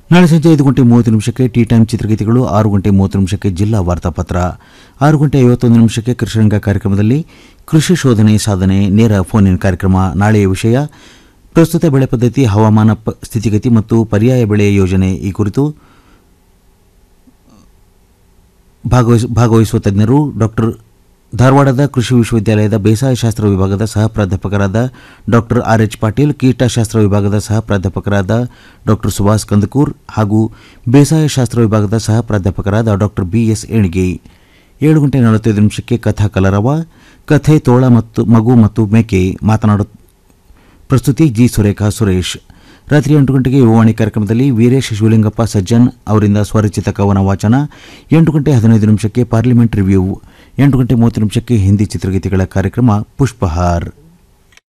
ನಾಳೆ ಸಂಜೆ ಐದು ಗಂಟೆ ಮೂವತ್ತು ನಿಮಿಷಕ್ಕೆ ಟೀ ಟೈಮ್ ಚಿತ್ರಗೀತೆಗಳು ಆರು ಗಂಟೆ ಮೂವತ್ತು ನಿಮಿಷಕ್ಕೆ ಜಿಲ್ಲಾ ವಾರ್ತಾಪತ್ರ ಆರು ಗಂಟೆ ಐವತ್ತೊಂದು ನಿಮಿಷಕ್ಕೆ ಕೃಷ್ಣರಂಗ ಕಾರ್ಯಕ್ರಮದಲ್ಲಿ ಕೃಷಿ ಶೋಧನೆ ಸಾಧನೆ ನೇರ ಫೋನ್ ಇನ್ ಕಾರ್ಯಕ್ರಮ ನಾಳೆಯ ವಿಷಯ ಪ್ರಸ್ತುತ ಬೆಳೆ ಪದ್ಧತಿ ಹವಾಮಾನ ಪ- ಸ್ಥಿತಿಗತಿ ಮತ್ತು ಪರ್ಯಾಯ ಬೆಳೆ ಯೋಜನೆ ಈ ಕುರಿತು ಭಾಗವಹಿಸ ಭಾಗವಹಿಸುವ ತಜ್ಞರು ಡಾಕ್ಟರ್ ಧಾರವಾಡದ ಕೃಷಿ ವಿಶ್ವವಿದ್ಯಾಲಯದ ಬೇಸಾಯ ಶಾಸ್ತ್ರ ವಿಭಾಗದ ಸಹ ಪ್ರಾಧ್ಯಾಪಕರಾದ ಡಾಕ್ಟರ್ ಆರ್ ಎಚ್ ಪಾಟೀಲ್ ಕೀಟಶಾಸ್ತ್ರ ವಿಭಾಗದ ಸಹ ಪ್ರಾಧ್ಯಾಪಕರಾದ ಡಾಕ್ಟರ್ ಸುಭಾಷ್ ಕಂದಕೂರ್ ಹಾಗೂ ಬೇಸಾಯ ಶಾಸ್ತ್ರ ವಿಭಾಗದ ಸಹ ಪ್ರಾಧ್ಯಾಪಕರಾದ ಡಾಕ್ಟರ್ ಬಿ ಎಸ್ ಏಣಿಗೆ ಏಳು ಗಂಟೆ ನಲವತ್ತೈದು ನಿಮಿಷಕ್ಕೆ ಕಥಾ ಕಲರವ ಕಥೆ ತೋಳ ಮತ್ತು ಮಗು ಮತ್ತು ಮೇಕೆ ಮಾತನಾಡು ಪ್ರಸ್ತುತಿ ಜಿ ಸುರೇಖಾ ಸುರೇಶ್ ರಾತ್ರಿ ಎಂಟು ಗಂಟೆಗೆ ಯುವವಾಣಿ ಕಾರ್ಯಕ್ರಮದಲ್ಲಿ ವೀರೇಶ್ ಶಿವಲಿಂಗಪ್ಪ ಸಜ್ಜನ್ ಅವರಿಂದ ಸ್ವರಚಿತ ಕವನ ವಾಚನ ಎಂಟು ಗಂಟೆ ಹದಿನೈದು ನಿಮಿಷಕ್ಕೆ ಪಾರ್ಲಿಮೆಂಟ್ ರಿವ್ಯೂ ಎಂಟು ಗಂಟೆ ಮೂವತ್ತು ನಿಮಿಷಕ್ಕೆ ಹಿಂದಿ ಚಿತ್ರಗೀತೆಗಳ ಕಾರ್ಯಕ್ರಮ ಪುಷ್ಪಹಾರ್